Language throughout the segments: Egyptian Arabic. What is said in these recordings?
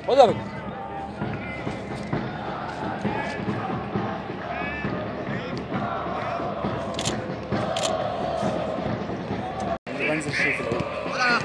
خد يا بك بنزل شيء في الاول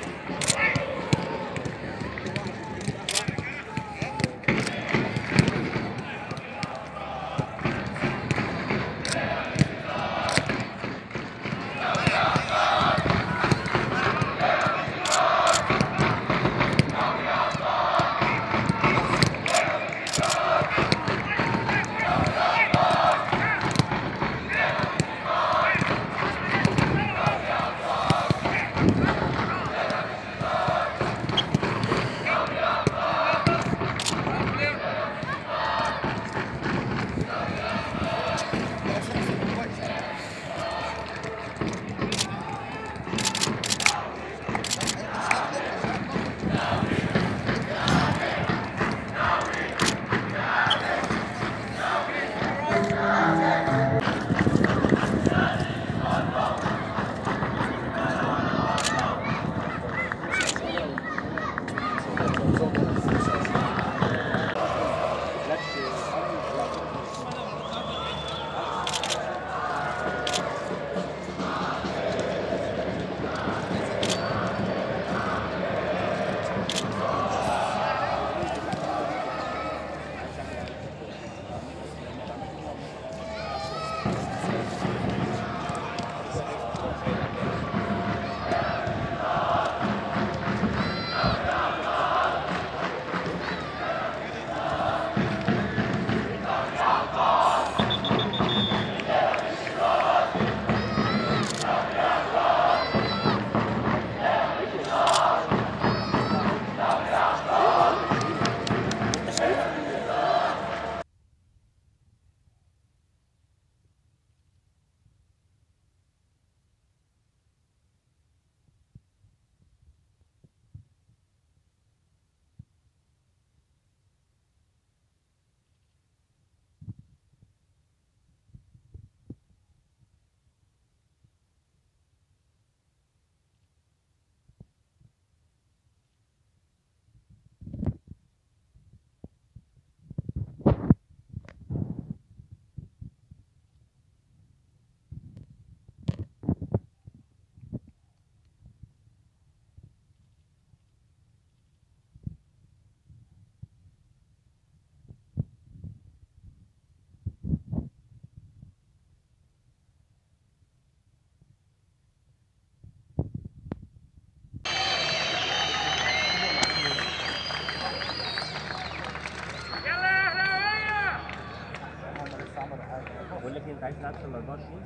بقول لك إيه، انت عايز تلعب في ال 24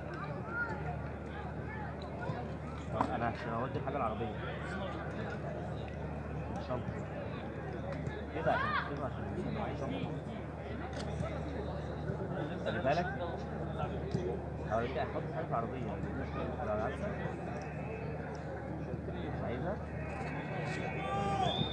طب انا عشان اودي الحاجه العربيه الشنطه كده عشان كده عشان مش معايا شنطه خلي بالك هوريك احط حاجه في العربيه لو عايز مش عايزها